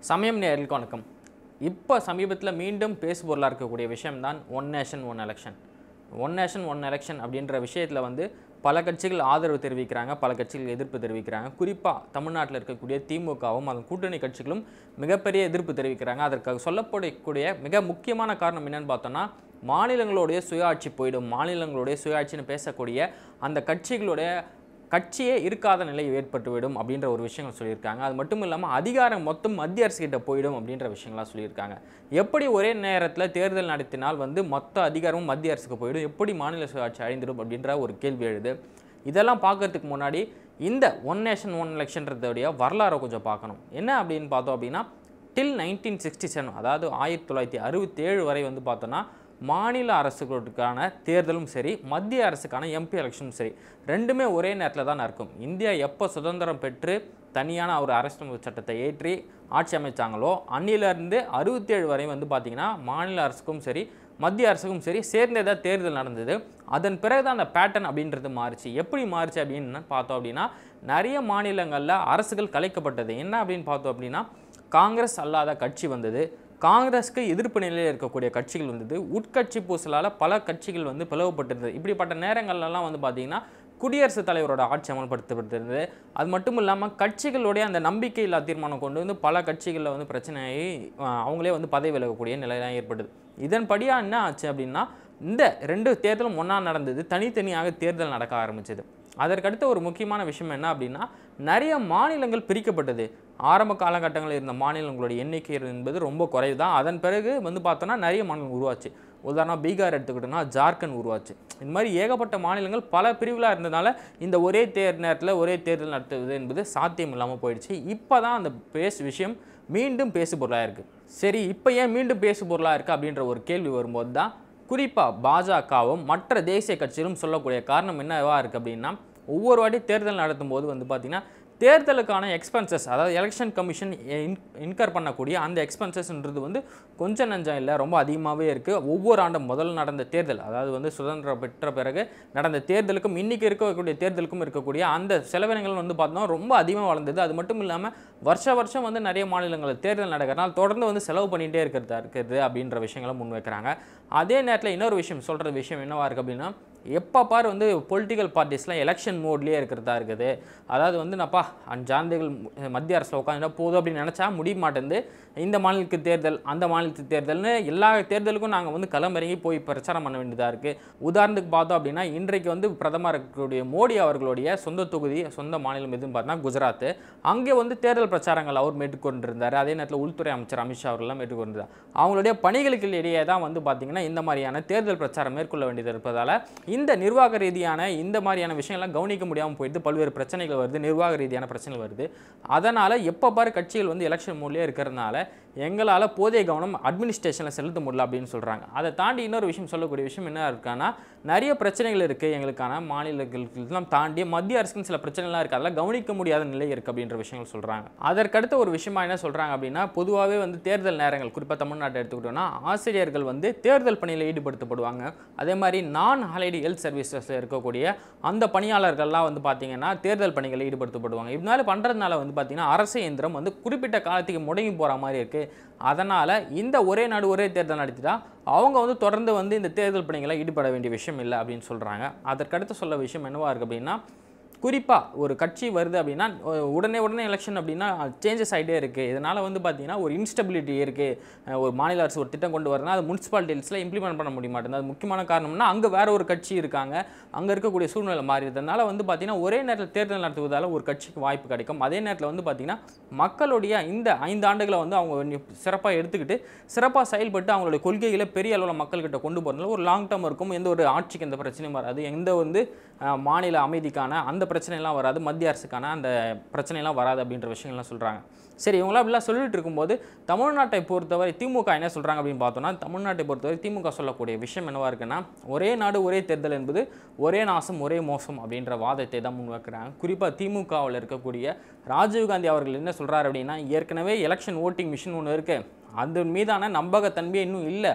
சமயம் நேர்களுக்கு வணக்கம் இப்போ சமீபத்தில் மீண்டும் பேசுபொருளாக இருக்கக்கூடிய விஷயம்தான் one nation one election one nation one election அப்படின்ற விஷயத்தில் வந்து பல கட்சிகள் ஆதரவு தெரிவிக்கிறாங்க பல கட்சிகள் எதிர்ப்பு தெரிவிக்கிறாங்க குறிப்பாக தமிழ்நாட்டில் இருக்கக்கூடிய திமுகவும் அதன் கூட்டணி கட்சிகளும் மிகப்பெரிய எதிர்ப்பு தெரிவிக்கிறாங்க அதற்கு சொல்லப்படக்கூடிய மிக முக்கியமான காரணம் என்னன்னு பார்த்தோன்னா மாநிலங்களுடைய சுயாட்சி போயிடும் மாநிலங்களுடைய சுயாட்சின்னு பேசக்கூடிய அந்த கட்சிகளுடைய கட்சியே இருக்காத நிலை ஏற்பட்டுவிடும் அப்படின்ற ஒரு விஷயங்கள் சொல்லியிருக்காங்க அது மட்டும் இல்லாமல் அதிகாரம் மொத்தம் மத்திய அரசு கிட்ட போயிடும் அப்படின்ற விஷயங்கள்லாம் சொல்லியிருக்காங்க எப்படி ஒரே நேரத்தில் தேர்தல் நடத்தினால் வந்து மொத்த அதிகாரமும் மத்திய அரசுக்கு போயிடும் எப்படி மாநில சுயாட்சி அழிந்துடும் அப்படின்ற ஒரு கேள்வி எழுது இதெல்லாம் பார்க்கறதுக்கு முன்னாடி இந்த ஒன் நேஷன் ஒன் எலெக்ஷன்றதுடைய வரலாறை கொஞ்சம் பார்க்கணும் என்ன அப்படின்னு பார்த்தோம் அப்படின்னா டில் நைன்டீன் சிக்ஸ்டி செவன் அதாவது ஆயிரத்தி தொள்ளாயிரத்தி அறுபத்தேழு வரை வந்து பார்த்தோன்னா மாநில அரசுகளுக்கான தேர்தலும் சரி மத்திய அரசுக்கான எம்பி எலெக்ஷனும் சரி ரெண்டுமே ஒரே நேரத்தில் தான் நடக்கும் இந்தியா எப்போ சுதந்திரம் பெற்று தனியான ஒரு அரசியலமைப்பு சட்டத்தை ஏற்றி ஆட்சி அமைச்சாங்களோ அன்னிலிருந்து அறுபத்தேழு வரை வந்து பார்த்திங்கன்னா மாநில அரசுக்கும் சரி மத்திய அரசுக்கும் சரி சேர்ந்தே தான் தேர்தல் நடந்தது அதன் பிறகு தான் அந்த பேட்டர்ன் அப்படின்றது மாறுச்சு எப்படி மாறுச்சு அப்படின்னு பார்த்தோம் அப்படின்னா நிறைய மாநிலங்களில் அரசுகள் கலைக்கப்பட்டது என்ன அப்படின்னு பார்த்தோம் அப்படின்னா காங்கிரஸ் அல்லாத கட்சி வந்தது காங்கிரஸ்க்கு எதிர்ப்பு நிலையில் இருக்கக்கூடிய கட்சிகள் வந்தது உட்கட்சி பூசலால் பல கட்சிகள் வந்து பிளவுபட்டிருந்தது இப்படிப்பட்ட நேரங்கள்லாம் வந்து பார்த்திங்கன்னா குடியரசுத் தலைவரோட ஆட்சி அமல்படுத்தப்பட்டிருந்தது அது மட்டும் இல்லாமல் கட்சிகளுடைய அந்த நம்பிக்கை இல்லா தீர்மானம் கொண்டு வந்து பல கட்சிகளில் வந்து பிரச்சனையாகி அஹ், அவங்களே வந்து பதவி விலகக்கூடிய நிலையெல்லாம் ஏற்பட்டது இதன்படியாக என்ன ஆச்சு அப்படின்னா இந்த ரெண்டு தேர்தலும் ஒன்றா நடந்தது தனித்தனியாக தேர்தல் நடக்க ஆரம்பிச்சது அதற்கடுத்த ஒரு முக்கியமான விஷயம் என்ன அப்படின்னா நிறைய மாநிலங்கள் பிரிக்கப்பட்டது ஆரம்ப காலகட்டங்களில் இருந்த மாநிலங்களுடைய எண்ணிக்கை என்பது ரொம்ப குறைவு தான் அதன் பிறகு வந்து பார்த்தோன்னா நிறைய மாநிலம் உருவாச்சு உதாரணம் பீகார் எடுத்துக்கிட்டோம்னா ஜார்க்கண்ட் உருவாச்சு இந்த மாதிரி ஏகப்பட்ட மாநிலங்கள் பல பிரிவுகளாக இருந்ததுனால இந்த ஒரே தேர் நேரத்தில் ஒரே தேர்தல் நடத்துவது என்பது சாத்தியம் இல்லாமல் போயிடுச்சு இப்போ தான் அந்த பேசு விஷயம் மீண்டும் பேசு பொருளாக இருக்குது சரி இப்போ ஏன் மீண்டும் பேசு பொருளாக இருக்குது அப்படின்ற ஒரு கேள்வி வரும்போது தான் குறிப்பாக பாஜகவும் மற்ற தேசிய கட்சிகளும் சொல்லக்கூடிய காரணம் என்னவா இருக்குது அப்படின்னா ஒவ்வொரு வாட்டி தேர்தல் நடத்தும் போது வந்து பார்த்திங்கன்னா தேர்தலுக்கான எக்ஸ்பென்சஸ் அதாவது எலெக்ஷன் கமிஷன் இன்கர் பண்ணக்கூடிய அந்த எக்ஸ்பென்சஸ்ன்றது வந்து கொஞ்சம் நஞ்சம் இல்லை ரொம்ப அதிகமாகவே இருக்குது ஒவ்வொரு ஆண்டும் முதல்ல நடந்த தேர்தல் அதாவது வந்து சுதந்திரம் பெற்ற பிறகு நடந்த தேர்தலுக்கும் இன்றைக்கி இருக்கக்கூடிய தேர்தலுக்கும் இருக்கக்கூடிய அந்த செலவினங்கள் வந்து பார்த்தோம்னா ரொம்ப அதிகமாக வளர்ந்தது அது மட்டும் இல்லாமல் வருஷ வருஷம் வந்து நிறைய மாநிலங்களில் தேர்தல் நடக்கிறனால தொடர்ந்து வந்து செலவு பண்ணிகிட்டே இருக்கிறதா இருக்குது அப்படின்ற விஷயங்களை முன்வைக்கிறாங்க அதே நேரத்தில் இன்னொரு விஷயம் சொல்கிற விஷயம் என்னவா இருக்குது அப்படின்னா எப்போ பார் வந்து பொலிட்டிக்கல் பார்ட்டிஸ்லாம் எலெக்ஷன் மோட்லேயே இருக்கிறதா இருக்குது அதாவது வந்து நப்பா அஞ்சாண்டுகள் மத்திய அரசில் உட்காந்துட்டா போதும் அப்படின்னு நினச்சா முடிய மாட்டேங்குது இந்த மாநிலத்துக்கு தேர்தல் அந்த மாநிலத்துக்கு தேர்தல்னு எல்லா தேர்தலுக்கும் நாங்கள் வந்து களமிறங்கி போய் பிரச்சாரம் பண்ண வேண்டியதாக இருக்குது உதாரணத்துக்கு பார்த்தோம் அப்படின்னா இன்றைக்கு வந்து பிரதமர் இருக்கக்கூடிய மோடி அவர்களுடைய சொந்த தொகுதி சொந்த மாநிலம் எதுன்னு பார்த்தா குஜராத் அங்கே வந்து தேர்தல் பிரச்சாரங்கள் அவர் மேற்கொண்டிருந்தார் அதே நேரத்தில் உள்துறை அமைச்சர் அமித்ஷா அவர்கள்லாம் மேற்கொண்டிருந்தார் அவங்களுடைய பணிகளுக்கு இடையே தான் வந்து பார்த்திங்கன்னா இந்த மாதிரியான தேர்தல் பிரச்சாரம் மேற்கொள்ள வேண்டியது இருப்பதால் இந்த நிர்வாக ரீதியான இந்த மாதிரியான விஷயங்கள்லாம் கவனிக்க முடியாமல் போயிட்டு பல்வேறு பிரச்சனைகள் வருது நிர்வாக ரீதியான பிரச்சனைகள் வருது அதனால் எப்போ பாரு கட்சிகள் வந்து எலெக்ஷன் மூலியே இருக்கிறதுனால எங்களால் போதிய கவனம் அட்மினிஸ்ட்ரேஷனில் செலுத்த முடியல அப்படின்னு சொல்கிறாங்க அதை தாண்டி இன்னொரு விஷயம் சொல்லக்கூடிய விஷயம் என்ன இருக்கான்னா நிறைய பிரச்சனைகள் இருக்குது எங்களுக்கான மாநிலங்களுக்கெல்லாம் தாண்டி மத்திய அரசுக்கு சில பிரச்சனைலாம் இருக்குது அதெல்லாம் கவனிக்க முடியாத நிலை இருக்குது அப்படின்ற விஷயங்கள் சொல்கிறாங்க அதற்கடுத்த ஒரு விஷயமா என்ன சொல்கிறாங்க அப்படின்னா பொதுவாகவே வந்து தேர்தல் நேரங்கள் குறிப்பாக தமிழ்நாட்டை எடுத்துக்கிட்டோம்னா ஆசிரியர்கள் வந்து தேர்தல் பணியில் ஈடுபடுத்தப்படுவாங்க அதே மாதிரி நான் ஹாலிடே ஹெல்த் சர்வீசஸில் இருக்கக்கூடிய அந்த பணியாளர்கள்லாம் வந்து பார்த்திங்கன்னா தேர்தல் பணிகளில் ஈடுபடுத்தப்படுவாங்க இதனால பண்ணுறதுனால வந்து பார்த்திங்கன்னா அரசு இயந்திரம் வந்து குறிப்பிட்ட காலத்துக்கு முடங்கி போகிற மாதிரி இருக்குது அதனால் இந்த ஒரே நாடு ஒரே தேர்தல் நடத்திட்டா அவங்க வந்து தொடர்ந்து வந்து இந்த தேர்தல் பணிகளை ஈடுபட வேண்டிய விஷயம் இல்லை அப்படின்னு சொல்கிறாங்க அதற்கடுத்து சொல்ல விஷயம் என்னவா இருக்குது அப்படின்னா குறிப்பாக ஒரு கட்சி வருது அப்படின்னா உ- உடனே உடனே எலெக்ஷன் அப்படின்னா சேஞ்சஸ் ஆகிட்டே இருக்குது இதனால் வந்து பார்த்திங்கன்னா ஒரு இன்ஸ்டபிலிட்டி இருக்குது ஒரு மாநில அரசு ஒரு திட்டம் கொண்டு வரனா அது முனிசிபாலிட்டிஸில் இம்ப்ளிமெண்ட் பண்ண முடிய மாட்டேங்குது அது முக்கியமான காரணம்னா அங்கே வேற ஒரு கட்சி இருக்காங்க அங்கே இருக்கக்கூடிய சூழ்நிலை மாறிடுறதுனால வந்து பார்த்திங்கன்னா ஒரே நேரத்தில் தேர்தல் நடத்துவதால் ஒரு கட்சிக்கு வாய்ப்பு கிடைக்கும் அதே நேரத்தில் வந்து பார்த்திங்கன்னா மக்களுடைய இந்த ஐந்து ஆண்டுகளை வந்து அவங்க சிறப்பாக எடுத்துக்கிட்டு சிறப்பாக செயல்பட்டு அவங்களுடைய கொள்கைகளை பெரிய அளவில் மக்கள்கிட்ட கொண்டு போகிறதுனால ஒரு லாங் டேர்ம் இருக்கும் எந்த ஒரு ஆட்சிக்கு எந்த பிரச்சனையும் வராது எந்த வந்து அஹ், மாநில அமைதிக்கான அந்த பிரச்சனைலாம் வராது மத்திய அரசுக்கான அந்த பிரச்சனைலாம் வராது அப்படின்ற விஷயங்கள்லாம் சொல்கிறாங்க சரி இவங்களாம் அப்படிலாம் சொல்லிட்டு இருக்கும்போது தமிழ்நாட்டை பொறுத்தவரை திமுக என்ன சொல்கிறாங்க அப்படின்னு பார்த்தோம்னா தமிழ்நாட்டை பொறுத்தவரை திமுக சொல்லக்கூடிய விஷயம் என்னவா இருக்குன்னா ஒரே நாடு ஒரே தேர்தல் என்பது ஒரே நாசம் ஒரே மோசம் அப்படின்ற வாதத்தை தான் முன்வைக்கிறாங்க குறிப்பாக திமுகவில் இருக்கக்கூடிய ராஜீவ்காந்தி அவர்கள் என்ன சொல்கிறாரு அப்படின்னா ஏற்கனவே எலெக்ஷன் ஓட்டிங் மிஷின் ஒன்று இருக்குது அது மீதான நம்பகத்தன்மை இன்னும் இல்லை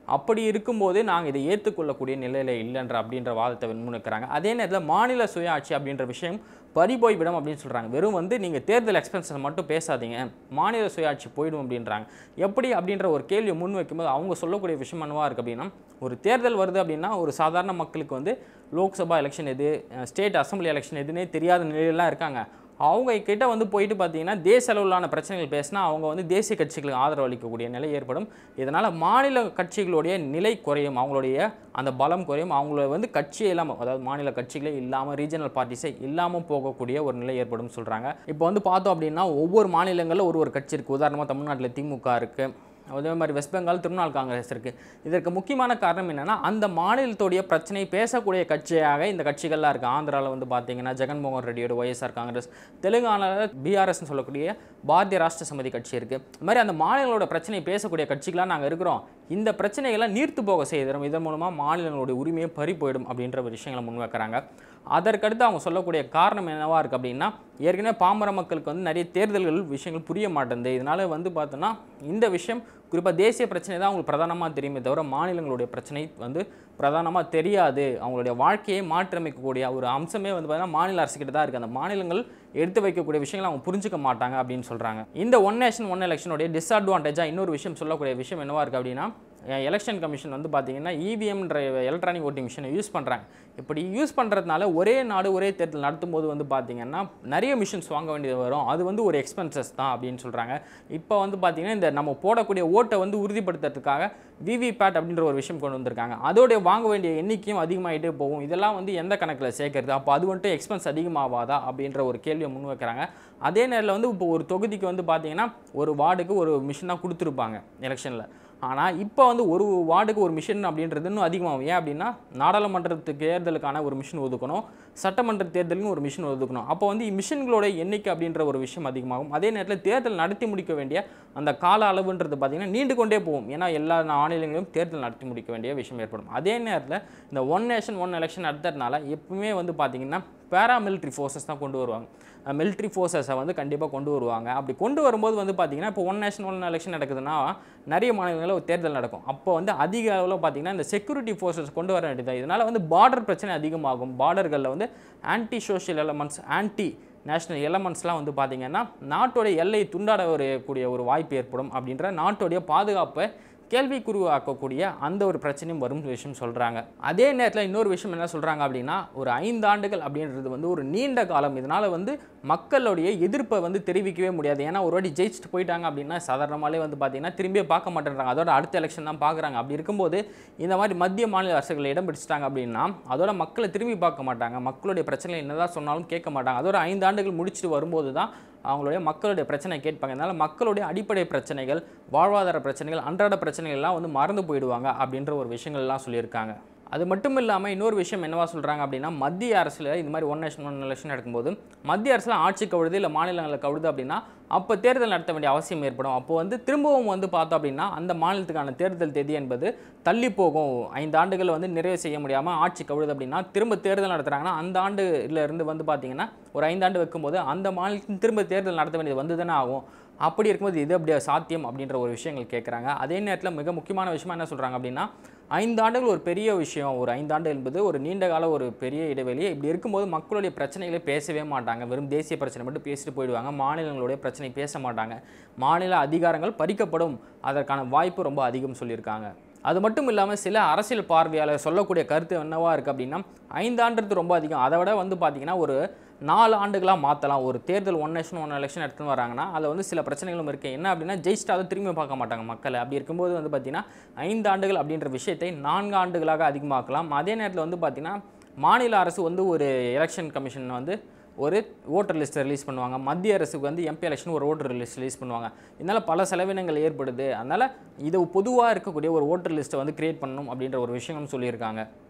அப்படி இருக்கும்போது நாங்கள் இதை ஏற்றுக்கொள்ளக்கூடிய நிலையில் இல்லைன்ற அப்படின்ற வாதத்தை முன்வைக்கிறாங்க அதே நேரத்தில் மாநில சுயாட்சி அப்படின்ற விஷயம் பறிபோய்விடும் அப்படின்னு சொல்கிறாங்க வெறும் வந்து நீங்கள் தேர்தல் எக்ஸ்பென்சஸ் மட்டும் பேசாதீங்க மாநில சுயாட்சி போயிடும் அப்படின்றாங்க எப்படி அப்படின்ற ஒரு கேள்வியை முன் வைக்கும்போது அவங்க சொல்லக்கூடிய விஷயம் என்னவா இருக்குது அப்படின்னா ஒரு தேர்தல் வருது அப்படின்னா ஒரு சாதாரண மக்களுக்கு வந்து லோக்சபா எலெக்ஷன் எது ஸ்டேட் அசம்பிளி எலெக்ஷன் எதுன்னே தெரியாத நிலையிலாம் இருக்காங்க அவங்க கிட்ட வந்து போயிட்டு பார்த்தீங்கன்னா தேச அளவிலான பிரச்சனைகள் பேசினா அவங்க வந்து தேசிய கட்சிகளுக்கு ஆதரவு அளிக்கக்கூடிய நிலை ஏற்படும் இதனால் மாநில கட்சிகளுடைய நிலை குறையும் அவங்களுடைய அந்த பலம் குறையும் அவங்கள வந்து கட்சியே இல்லாமல் அதாவது மாநில கட்சிகளே இல்லாமல் ரீஜனல் பார்ட்டிஸே இல்லாமல் போகக்கூடிய ஒரு நிலை ஏற்படும் சொல்கிறாங்க இப்போ வந்து பார்த்தோம் அப்படின்னா ஒவ்வொரு மாநிலங்களில் ஒரு ஒரு கட்சி இருக்குது உதாரணமாக தமிழ்நாட்டில் திமுக இருக்குது அதே மாதிரி வெஸ்ட் பெங்கால் திரிணாமுல் காங்கிரஸ் இருக்குது இதற்கு முக்கியமான காரணம் என்னென்னா அந்த மாநிலத்துடைய பிரச்சனை பேசக்கூடிய கட்சியாக இந்த கட்சிகள்லாம் இருக்குது ஆந்திராவில் வந்து பார்த்தீங்கன்னா ஜெகன்மோகன் ரெட்டியோட ஒய்எஸ்ஆர் காங்கிரஸ் தெலுங்கானாவில் பிஆர்எஸ்னு சொல்லக்கூடிய பாரதிய ராஷ்டிர சமிதி கட்சி இருக்குது இது மாதிரி அந்த மாநிலங்களோட பிரச்சனையை பேசக்கூடிய கட்சிகளாக நாங்கள் இருக்கிறோம் இந்த பிரச்சனைகளை நீர்த்து போக செய்திடும் இதன் மூலமாக மாநிலங்களுடைய உரிமையை பறி போயிடும் அப்படின்ற ஒரு விஷயங்களை முன்வைக்கிறாங்க அதற்கடுத்து அவங்க சொல்லக்கூடிய காரணம் என்னவா இருக்குது அப்படின்னா ஏற்கனவே பாமர மக்களுக்கு வந்து நிறைய தேர்தல்கள் விஷயங்கள் புரிய மாட்டேங்குது இதனால வந்து பார்த்தோன்னா இந்த விஷயம் குறிப்பாக தேசிய பிரச்சனை தான் அவங்களுக்கு பிரதானமாக தெரியுமே தவிர மாநிலங்களுடைய பிரச்சனை வந்து பிரதானமாக தெரியாது அவங்களுடைய வாழ்க்கையை மாற்றியமைக்கக்கூடிய ஒரு அம்சமே வந்து பார்த்தீங்கன்னா மாநில அரசுக்கிட்ட தான் இருக்குது அந்த மாநிலங்கள் எடுத்து வைக்கக்கூடிய விஷயங்களை அவங்க புரிஞ்சுக்க மாட்டாங்க அப்படின்னு சொல்கிறாங்க இந்த ஒன் நேஷன் ஒன் எலெக்ஷனுடைய டிஸ்அட்வான்டேஜாக இன்னொரு விஷயம் சொல்லக்கூடிய விஷயம் என்னவா இருக்குது அப்படின்னா எலெக்ஷன் கமிஷன் வந்து பார்த்தீங்கன்னா இவிஎம்ன்ற எலக்ட்ரானிக் ஓட்டிங் மிஷினை யூஸ் பண்ணுறாங்க இப்படி யூஸ் பண்ணுறதுனால ஒரே நாடு ஒரே தேர்தல் நடத்தும் போது வந்து பார்த்தீங்கன்னா நிறைய மிஷின்ஸ் வாங்க வேண்டியது வரும் அது வந்து ஒரு எக்ஸ்பென்சஸ் தான் அப்படின்னு சொல்கிறாங்க இப்போ வந்து பார்த்தீங்கன்னா இந்த நம்ம போடக்கூடிய ஓட்டை வந்து உறுதிப்படுத்துறதுக்காக விவிபேட் அப்படின்ற ஒரு விஷயம் கொண்டு வந்திருக்காங்க அதோடைய வாங்க வேண்டிய எண்ணிக்கையும் அதிகமாகிட்டே போகும் இதெல்லாம் வந்து எந்த கணக்கில் சேர்க்கறது அப்போ அது வந்துட்டு எக்ஸ்பென்ஸ் அதிகமாகாதா அப்படின்ற ஒரு கேள்வியை முன் வைக்கிறாங்க அதே நேரில் வந்து இப்போ ஒரு தொகுதிக்கு வந்து பார்த்தீங்கன்னா ஒரு வார்டுக்கு ஒரு மிஷினாக கொடுத்துருப்பாங்க எலெக்ஷனில் ஆனால் இப்போ வந்து ஒரு வார்டுக்கு ஒரு மிஷின் அப்படின்றது இன்னும் அதிகமாகும் ஏன் அப்படின்னா நாடாளுமன்றத்து தேர்தலுக்கான ஒரு மிஷின் ஒதுக்கணும் சட்டமன்ற தேர்தலுக்கும் ஒரு மிஷின் ஒதுக்கணும் அப்போ வந்து மிஷின்களோட எண்ணிக்கை அப்படின்ற ஒரு விஷயம் அதிகமாகும் அதே நேரத்தில் தேர்தல் நடத்தி முடிக்க வேண்டிய அந்த கால அளவுன்றது பார்த்திங்கன்னா நீண்டு கொண்டே போகும் ஏன்னா எல்லா மாநிலங்களிலும் தேர்தல் நடத்தி முடிக்க வேண்டிய விஷயம் ஏற்படும் அதே நேரத்தில் இந்த ஒன் நேஷன் ஒன் எலெக்ஷன் நடத்துறதுனால எப்பவுமே வந்து பார்த்திங்கன்னா பேராமிலிட்ரி ஃபோர்ஸஸ் தான் கொண்டு வருவாங்க மிலிட்ரி ஃபோர்ஸஸை வந்து கண்டிப்பாக கொண்டு வருவாங்க அப்படி கொண்டு வரும்போது வந்து பார்த்திங்கன்னா இப்போ ஒன் நேஷன் ஒன் எலெக்ஷன் நடக்குதுன்னா நிறைய மாநிலங்களில் ஒரு தேர்தல் நடக்கும் அப்போ வந்து அதிக அளவில் பார்த்திங்கன்னா இந்த செக்யூரிட்டி ஃபோர்ஸஸ் கொண்டு வர வேண்டியது இதனால் வந்து பார்டர் பிரச்சனை அதிகமாகும் பார்டர்களில் வந்து anti social elements anti national எலமெண்ட்ஸ்லாம் வந்து பார்த்திங்கன்னா நாட்டோடைய எல்லை துண்டாட வரக்கூடிய ஒரு வாய்ப்பு ஏற்படும் அப்படின்ற நாட்டோடைய பாதுகாப்பை கேள்விக்குருவாக்கக்கூடிய அந்த ஒரு பிரச்சனையும் வரும் விஷயம் சொல்கிறாங்க அதே நேரத்தில் இன்னொரு விஷயம் என்ன சொல்கிறாங்க அப்படின்னா ஒரு ஐந்து ஆண்டுகள் அப்படின்றது வந்து ஒரு நீண்ட காலம் இதனால் வந்து மக்களுடைய எதிர்ப்பை வந்து தெரிவிக்கவே முடியாது ஏன்னா ஒரு வாட்டி ஜெயிச்சுட்டு போயிட்டாங்க அப்படின்னா சாதாரணமாலே வந்து பார்த்தீங்கன்னா திரும்பியே பார்க்க மாட்டேன்றாங்க அதோட அடுத்த எலெக்ஷன் தான் பார்க்குறாங்க அப்படி இருக்கும்போது இந்த மாதிரி மத்திய மாநில அரசுகள் இடம் பிடிச்சிட்டாங்க அப்படின்னா அதோட மக்களை திரும்பி பார்க்க மாட்டாங்க மக்களுடைய பிரச்சனை என்னதான் சொன்னாலும் கேட்க மாட்டாங்க அதோட ஐந்து ஆண்டுகள் முடிச்சுட்டு வரும்போது தான் அவங்களுடைய மக்களுடைய பிரச்சனை கேட்பாங்க அதனால் மக்களுடைய அடிப்படை பிரச்சனைகள் வாழ்வாதார பிரச்சனைகள் அன்றாட பிரச்சனைகள் எல்லாம் வந்து மறந்து போயிடுவாங்க அப்படின்ற ஒரு விஷயங்கள்லாம் சொல்லியிருக்காங்க அது மட்டும் இல்லாமல் இன்னொரு விஷயம் என்னவா சொல்கிறாங்க அப்படின்னா மத்திய அரசில் இந்த மாதிரி ஒன் நேஷன் ஒன் எலெக்ஷன் நடக்கும்போது மத்திய அரசில் ஆட்சி கவுழுது இல்லை மாநிலங்களில் கவுழுது அப்படின்னா அப்போ தேர்தல் நடத்த வேண்டிய அவசியம் ஏற்படும் அப்போ வந்து திரும்பவும் வந்து பார்த்தோம் அப்படின்னா அந்த மாநிலத்துக்கான தேர்தல் தேதி என்பது தள்ளி போகும் ஐந்து ஆண்டுகள் வந்து நிறைவு செய்ய முடியாமல் ஆட்சி கவுழுது அப்படின்னா திரும்ப தேர்தல் நடத்துகிறாங்கன்னா அந்த ஆண்டுல இருந்து வந்து பார்த்தீங்கன்னா ஒரு ஐந்தாண்டு வைக்கும்போது அந்த மாநிலத்தின் திரும்ப தேர்தல் நடத்த வேண்டியது வந்து தானே ஆகும் அப்படி இருக்கும்போது இது அப்படியே சாத்தியம் அப்படின்ற ஒரு விஷயங்கள் கேட்குறாங்க அதே நேரத்தில் மிக முக்கியமான விஷயமா என்ன சொல்கிறாங்க அப்படின்னா ஐந்து ஆண்டுகள் ஒரு பெரிய விஷயம் ஒரு ஐந்தாண்டு என்பது ஒரு நீண்ட கால ஒரு பெரிய இடைவெளி இப்படி இருக்கும்போது மக்களுடைய பிரச்சனைகளை பேசவே மாட்டாங்க வெறும் தேசிய பிரச்சனை மட்டும் பேசிட்டு போயிடுவாங்க மாநிலங்களுடைய பிரச்சனை பேச மாட்டாங்க மாநில அதிகாரங்கள் பறிக்கப்படும் அதற்கான வாய்ப்பு ரொம்ப அதிகம் சொல்லியிருக்காங்க அது மட்டும் இல்லாமல் சில அரசியல் பார்வையாளர் சொல்லக்கூடிய கருத்து என்னவா இருக்குது அப்படின்னா ஐந்தாண்டுறது ரொம்ப அதிகம் அதை விட வந்து பார்த்திங்கன்னா ஒரு நாலு ஆண்டுகளாக மாற்றலாம் ஒரு தேர்தல் ஒன் நேஷன் ஒன் எலெக்ஷன் எடுத்துன்னு வராங்கன்னா அதில் வந்து சில பிரச்சனைகளும் இருக்குது என்ன அப்படின்னா ஜெயிச்சிட்டு அதை திரும்பி பார்க்க மாட்டாங்க மக்களை அப்படி இருக்கும்போது வந்து பார்த்திங்கன்னா ஐந்து ஆண்டுகள் அப்படின்ற விஷயத்தை நான்கு ஆண்டுகளாக அதிகமாக்கலாம் அதே நேரத்தில் வந்து பார்த்திங்கன்னா மாநில அரசு வந்து ஒரு எலெக்ஷன் கமிஷன் வந்து ஒரு ஓட்டர் லிஸ்ட்டை ரிலீஸ் பண்ணுவாங்க மத்திய அரசுக்கு வந்து எம்பி எலெக்ஷன் ஒரு ஓட்டர் லிஸ்ட் ரிலீஸ் பண்ணுவாங்க இதனால் பல செலவினங்கள் ஏற்படுது அதனால் இது பொதுவாக இருக்கக்கூடிய ஒரு ஓட்டர் லிஸ்ட்டை வந்து கிரியேட் பண்ணணும் அப்படின்ற ஒரு விஷயம் சொல்லியிருக்காங்க